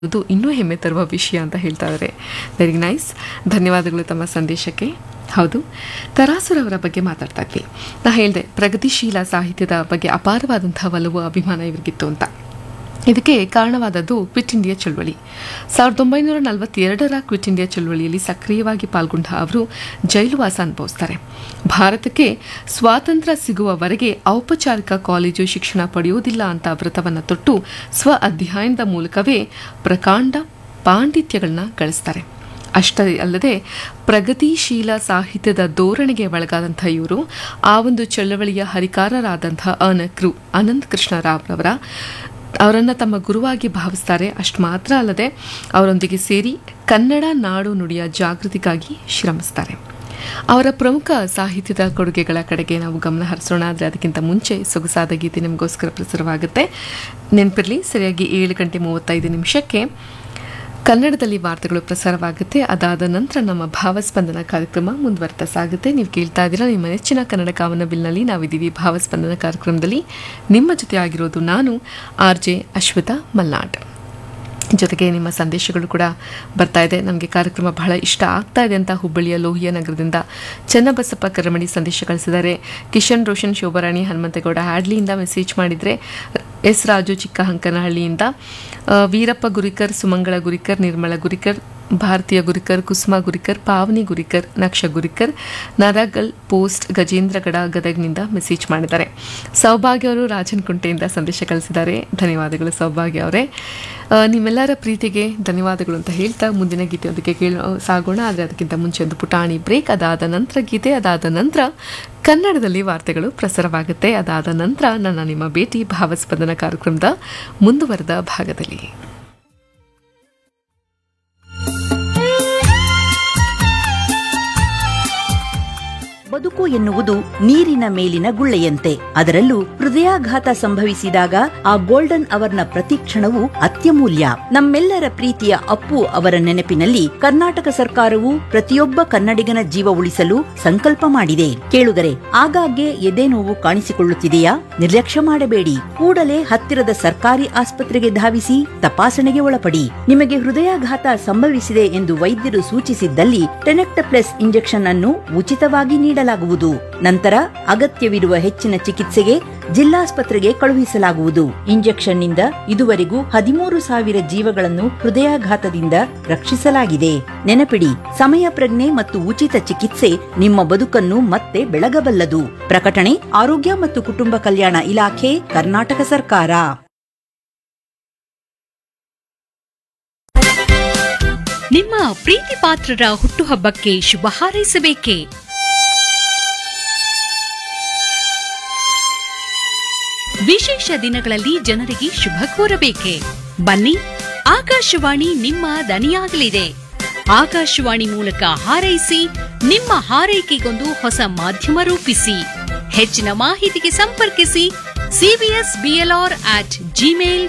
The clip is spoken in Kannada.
ಅದು ಇನ್ನೂ ಹೆಮ್ಮೆ ತರುವ ವಿಷಯ ಅಂತ ಹೇಳ್ತಾ ಇದ್ದಾರೆ ವೆರಿ ನೈಸ್ ಧನ್ಯವಾದಗಳು ತಮ್ಮ ಸಂದೇಶಕ್ಕೆ ಹೌದು ತರಾಸುರವರ ಬಗ್ಗೆ ಮಾತಾಡ್ತಾ ಇದ್ವಿ ನಾ ಹೇಳಿದೆ ಪ್ರಗತಿಶೀಲ ಸಾಹಿತ್ಯದ ಬಗ್ಗೆ ಅಪಾರವಾದಂತಹ ಒಲವು ಅಭಿಮಾನ ಇವರಿಗಿತ್ತು ಅಂತ ಇದಕ್ಕೆ ಕಾರಣವಾದದ್ದು ಕ್ವಿಟ್ ಇಂಡಿಯಾ ಚಳವಳಿ ಸಾವಿರದ ಒಂಬೈನೂರ ನಲವತ್ತೆರಡರ ಕ್ವಿಟ್ ಇಂಡಿಯಾ ಚಳವಳಿಯಲ್ಲಿ ಸಕ್ರಿಯವಾಗಿ ಪಾಲ್ಗೊಂಡ ಅವರು ಜೈಲುವಾಸ ಅನುಭವಿಸ್ತಾರೆ ಭಾರತಕ್ಕೆ ಸ್ವಾತಂತ್ರ್ಯ ಸಿಗುವವರೆಗೆ ಔಪಚಾರಿಕ ಕಾಲೇಜು ಶಿಕ್ಷಣ ಪಡೆಯುವುದಿಲ್ಲ ಅಂತ ವ್ರತವನ್ನು ತೊಟ್ಟು ಸ್ವ ಅಧ್ಯಯನದ ಮೂಲಕವೇ ಪ್ರಕಾಂಡ ಪಾಂಡಿತ್ಯಗಳನ್ನ ಗಳಿಸ್ತಾರೆ ಅಷ್ಟೇ ಅಲ್ಲದೆ ಪ್ರಗತಿಶೀಲ ಸಾಹಿತ್ಯದ ಧೋರಣೆಗೆ ಒಳಗಾದಂಥ ಇವರು ಆ ಒಂದು ಚಳವಳಿಯ ಹರಿಕಾರರಾದಂಥ ಅನಕೃ ಅನಂತ ಕೃಷ್ಣ ರಾವ್ರವರ ಅವರನ್ನು ತಮ್ಮ ಗುರುವಾಗಿ ಭಾವಿಸ್ತಾರೆ ಅಷ್ಟು ಮಾತ್ರ ಅಲ್ಲದೆ ಅವರೊಂದಿಗೆ ಸೇರಿ ಕನ್ನಡ ನಾಡು ನುಡಿಯ ಜಾಗೃತಿಗಾಗಿ ಶ್ರಮಿಸ್ತಾರೆ ಅವರ ಪ್ರಮುಖ ಸಾಹಿತ್ಯದ ಕೊಡುಗೆಗಳ ಕಡೆಗೆ ನಾವು ಗಮನ ಹರಿಸೋಣ ಆದರೆ ಅದಕ್ಕಿಂತ ಮುಂಚೆ ಸೊಗಸಾದ ಗೀತೆ ನಿಮಗೋಸ್ಕರ ಪ್ರಸಾರವಾಗುತ್ತೆ ನೆನಪಿರಲಿ ಸರಿಯಾಗಿ ಏಳು ಗಂಟೆ ಮೂವತ್ತೈದು ನಿಮಿಷಕ್ಕೆ ಕನ್ನಡದಲ್ಲಿ ವಾರ್ತೆಗಳು ಪ್ರಸಾರವಾಗುತ್ತೆ ಅದಾದ ನಂತರ ನಮ್ಮ ಭಾವಸ್ಪಂದನ ಕಾರ್ಯಕ್ರಮ ಮುಂದುವರ್ತಾ ಸಾಗುತ್ತೆ ನೀವು ಕೇಳ್ತಾ ಇದ್ದೀರಾ ನಿಮ್ಮ ನೆಚ್ಚಿನ ಕನ್ನಡ ಕಾವನ ಬಿಲ್ನಲ್ಲಿ ನಾವಿದ್ದೀವಿ ಭಾವಸ್ಪಂದನ ಕಾರ್ಯಕ್ರಮದಲ್ಲಿ ನಿಮ್ಮ ಜೊತೆ ಆಗಿರೋದು ನಾನು ಆರ್ ಜೆ ಅಶ್ವಿತಾ ಮಲ್ನಾಡ್ ಜೊತೆಗೆ ನಿಮ್ಮ ಸಂದೇಶಗಳು ಕೂಡ ಬರ್ತಾ ಇದೆ ನಮಗೆ ಕಾರ್ಯಕ್ರಮ ಬಹಳ ಇಷ್ಟ ಆಗ್ತಾ ಇದೆ ಅಂತ ಹುಬ್ಬಳ್ಳಿಯ ಲೋಹಿಯ ನಗರದಿಂದ ಚನ್ನಬಸಪ್ಪ ಕರಮಡಿ ಸಂದೇಶ ಕಳಿಸಿದ್ದಾರೆ ಕಿಶನ್ ರೋಷನ್ ಶೋಭರಾಣಿ ಹನುಮಂತೇಗೌಡ ಹ್ಯಾಡ್ಲಿಯಿಂದ ಮೆಸೇಜ್ ಮಾಡಿದರೆ ಎಸ್ ರಾಜು ಚಿಕ್ಕಹಂಕನಹಳ್ಳಿಯಿಂದ ಆ, ವೀರಪ್ಪ ಗುರಿಕರ್ ಸುಮಂಗಳ ಗುರಿಕರ್ ನಿರ್ಮಲ ಗುರಿಕರ್ ಭಾರತೀಯ ಗುರಿಕರ್ ಕುಸುಮ ಗುರಿಕರ್ ಪಾವನಿ ಗುರಿಕರ್ ನಕ್ಷ ಗುರಿಕರ್ ನರಗಲ್ ಪೋಸ್ಟ್ ಗಜೇಂದ್ರಗಡ ಗದಗ್ನಿಂದ ಮೆಸೇಜ್ ಮಾಡಿದ್ದಾರೆ ಸೌಭಾಗ್ಯ ಅವರು ರಾಜನಕುಂಟೆಯಿಂದ ಸಂದೇಶ ಕಳಿಸಿದ್ದಾರೆ ಧನ್ಯವಾದಗಳು ಸೌಭಾಗ್ಯ ಅವರೇ ಆ, ನಿಮ್ಮೆಲ್ಲರ ಪ್ರೀತಿಗೆ ಧನ್ಯವಾದಗಳು ಅಂತ ಹೇಳ್ತಾ ಮುಂದಿನ ಗೀತೆಯೊಂದಿಗೆ ಕೇಳ ಸಾಗೋಣ ಆದರೆ ಅದಕ್ಕಿಂತ ಮುಂಚೆ ಒಂದು ಪುಟಾಣಿ ಬ್ರೇಕ್ ಅದಾದ ನಂತರ ಗೀತೆ ಅದಾದ ನಂತರ ಕನ್ನಡದಲ್ಲಿ ವಾರ್ತೆಗಳು ಪ್ರಸಾರವಾಗುತ್ತೆ ಅದಾದ ನಂತರ ನನ್ನ ನಿಮ್ಮ ಭೇಟಿ ಭಾವಸ್ಪಂದನ ಕಾರ್ಯಕ್ರಮದ ಮುಂದುವರೆದ ಭಾಗದಲ್ಲಿ ಬದುಕು ಎನ್ನುವುದು ನೀರಿನ ಮೇಲಿನ ಗುಳ್ಳೆಯಂತೆ ಅದರಲ್ಲೂ ಹೃದಯಾಘಾತ ಸಂಭವಿಸಿದಾಗ ಆ ಗೋಲ್ಡನ್ ಅವರ್ನ ಪ್ರತಿಕ್ಷಣವು ಅತ್ಯಮೂಲ್ಯ ನಮ್ಮೆಲ್ಲರ ಪ್ರೀತಿಯ ಅಪ್ಪು ಅವರ ನೆನಪಿನಲ್ಲಿ ಕರ್ನಾಟಕ ಸರ್ಕಾರವು ಪ್ರತಿಯೊಬ್ಬ ಕನ್ನಡಿಗನ ಜೀವ ಉಳಿಸಲು ಸಂಕಲ್ಪ ಮಾಡಿದೆ ಕೇಳುಗರೆ ಆಗಾಗ್ಗೆ ಎದೆ ನೋವು ಕಾಣಿಸಿಕೊಳ್ಳುತ್ತಿದೆಯಾ ನಿರ್ಲಕ್ಷ್ಯ ಮಾಡಬೇಡಿ ಕೂಡಲೇ ಹತ್ತಿರದ ಸರ್ಕಾರಿ ಆಸ್ಪತ್ರೆಗೆ ಧಾವಿಸಿ ತಪಾಸಣೆಗೆ ಒಳಪಡಿ ನಿಮಗೆ ಹೃದಯಾಘಾತ ಸಂಭವಿಸಿದೆ ಎಂದು ವೈದ್ಯರು ಸೂಚಿಸಿದ್ದಲ್ಲಿ ಟೆನೆಕ್ಟಪ್ಲೆಸ್ ಇಂಜೆಕ್ಷನ್ ಅನ್ನು ಉಚಿತವಾಗಿ ನೀಡಲಾಗುವುದು ನಂತರ ಅಗತ್ಯವಿರುವ ಹೆಚ್ಚಿನ ಚಿಕಿತ್ಸೆಗೆ ಜಿಲ್ಲಾಸ್ಪತ್ರೆಗೆ ಕಳುಹಿಸಲಾಗುವುದು ಇಂಜೆಕ್ಷನ್ ನಿಂದ ಇದುವರೆಗೂ ಹದಿಮೂರು ಸಾವಿರ ಜೀವಗಳನ್ನು ಹೃದಯಾಘಾತದಿಂದ ರಕ್ಷಿಸಲಾಗಿದೆ ನೆನಪಿಡಿ ಸಮಯ ಪ್ರಜ್ಞೆ ಮತ್ತು ಉಚಿತ ಚಿಕಿತ್ಸೆ ನಿಮ್ಮ ಬದುಕನ್ನು ಮತ್ತೆ ಬೆಳಗಬಲ್ಲದು ಪ್ರಕಟಣೆ ಆರೋಗ್ಯ ಮತ್ತು ಕುಟುಂಬ ಕಲ್ಯಾಣ ಇಲಾಖೆ ಕರ್ನಾಟಕ ಸರ್ಕಾರ ನಿಮ್ಮ ಪ್ರೀತಿ ಪಾತ್ರರ ಹುಟ್ಟುಹಬ್ಬಕ್ಕೆ ಶುಭ ಹಾರೈಸಬೇಕೇ ವಿಶೇಷ ದಿನಗಳಲ್ಲಿ ಜನರಿಗೆ ಶುಭ ಕೋರಬೇಕೆ ಬನ್ನಿ ಆಕಾಶವಾಣಿ ನಿಮ್ಮ ದನಿಯಾಗಲಿದೆ ಆಕಾಶವಾಣಿ ಮೂಲಕ ಹಾರೈಸಿ ನಿಮ್ಮ ಹಾರೈಕೆಗೊಂದು ಹೊಸ ಮಾಧ್ಯಮ ರೂಪಿಸಿ ಹೆಚ್ಚಿನ ಮಾಹಿತಿಗೆ ಸಂಪರ್ಕಿಸಿ ಸಿಬಿಎಸ್ ಬಿಎಲ್ಆರ್ ಅಟ್ ಜಿಮೇಲ್